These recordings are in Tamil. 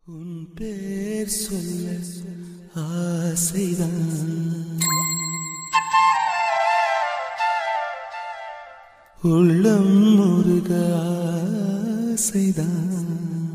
உன் பேர் சொல்ல ஆசைதான் உள்ளம் முருக ஆசைதான்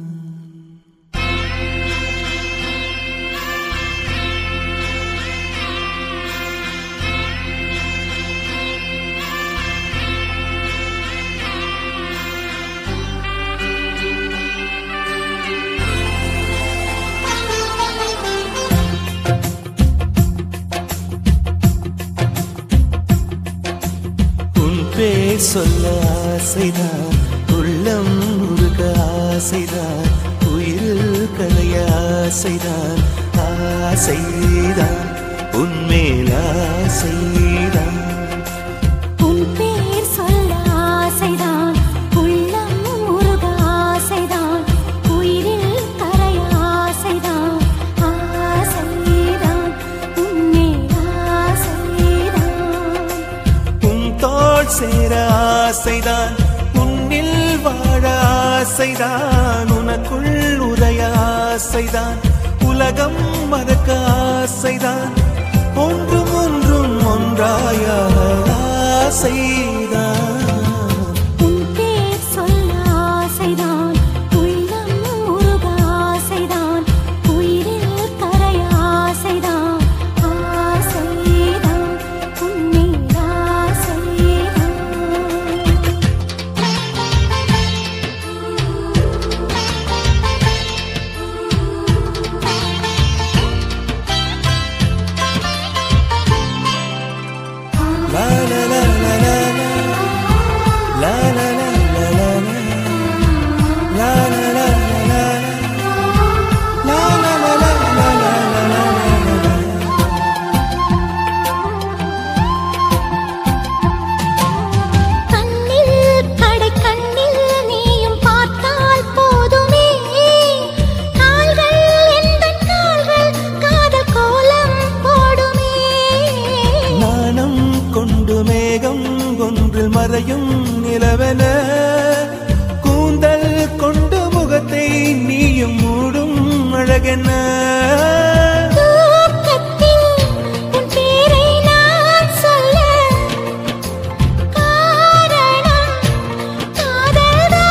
உன் பேர் சொல்ல ஆசைதான் உள்ளம் முருக ஆசைதான் உயிரில் கலைய ஆசைதான் ஆசைதான் உன்மேல் ஆசைதான் உன் பேர் சொல்ல ஆசைதான் உள்ளம் உருக ஆசைதான் உயிரில் கரைய ஆசைதான் ஆசைதான் உன்மேல் ஆசைதான் உன் தோள் சேர ஆசைதான் உன்னில் வாழ ஆசைதான் உனக்குள் உதய ஆசைதான் உலகம் மறக்க ஆசைதான் ஒன்றும் ஒன்றும் ஒன்றாய ஆசைதான் உன் பேர் சொல்ல ஆசைதான் உள்ளம் உருக ஆசைதான் உயிரில் கரைய ஆசைதான் ஆசைதான் உன்மேல் ஆசைதான் La la la la la la La la la la la la La la la la la la La la la la la la la கண்ணில் கடை கண்ணில் நீயும் பார்த்தால் போதுமே கால்கள் எந்தன் கால்கள் காதல் கோலம் போடுமே நாணம் கொண்டு மேகம் ஒன்றில் மறையும் நிலவென கூந்தல் கொண்டு முகத்தை நீயும் மூடும் அழகென்ன தூக்கத்தில் உன் பேரை நான் சொல்ல காரணம் காதல்தானே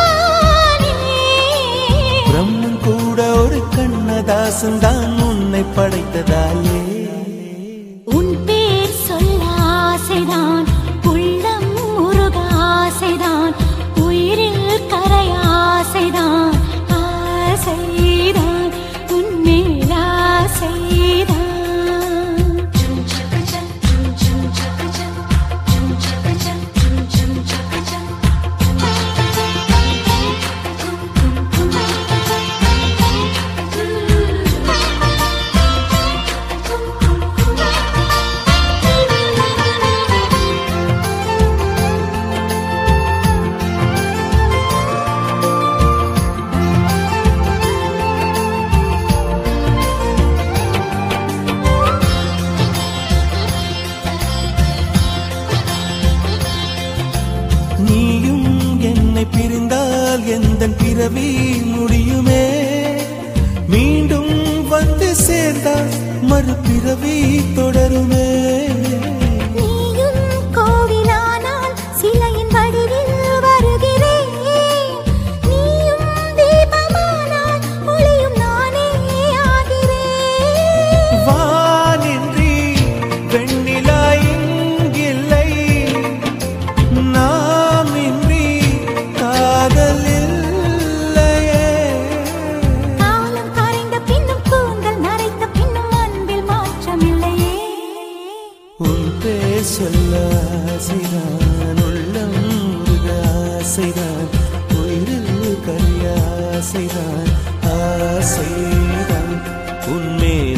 பிரம்மன் கூட ஒரு கண்ணதாசன் தான் உன்னை படைத்ததாலே உன் பேர் சொல்ல ஆசைதான் உள்ளம் உருக ஆசைதான் உயிரில் கரைய ஆசைதான் ஆசைதான் உன்மேல் ஆசைதான் நீயும் என்னை பிரிந்தால் எந்த பிறவி முடியுமே மீண்டும் வந்து சேர்ந்தால் மறுபிறவி தொடருமே நீயும் கோவிலானால் சிலையின் வடிவில் வருகிறேன் நீயும் தீபமானால் ஒளியும் நானே ஆகிறேன் வானின்றி வெண்ணிலா இங்கில்லை நாம் இன்றி காதல் இல்லையே காலம் கரைந்த பின்னும் கூந்தல் நரைத்த பின்னும் அன்பில் மாற்றமில்லையே உன் பேர் சொல்ல ஆசைதான் உள்ளம் உருக ஆசைதான் உயிரில் கரிய ஆசைதான் ஆசைதான் உன்மேல்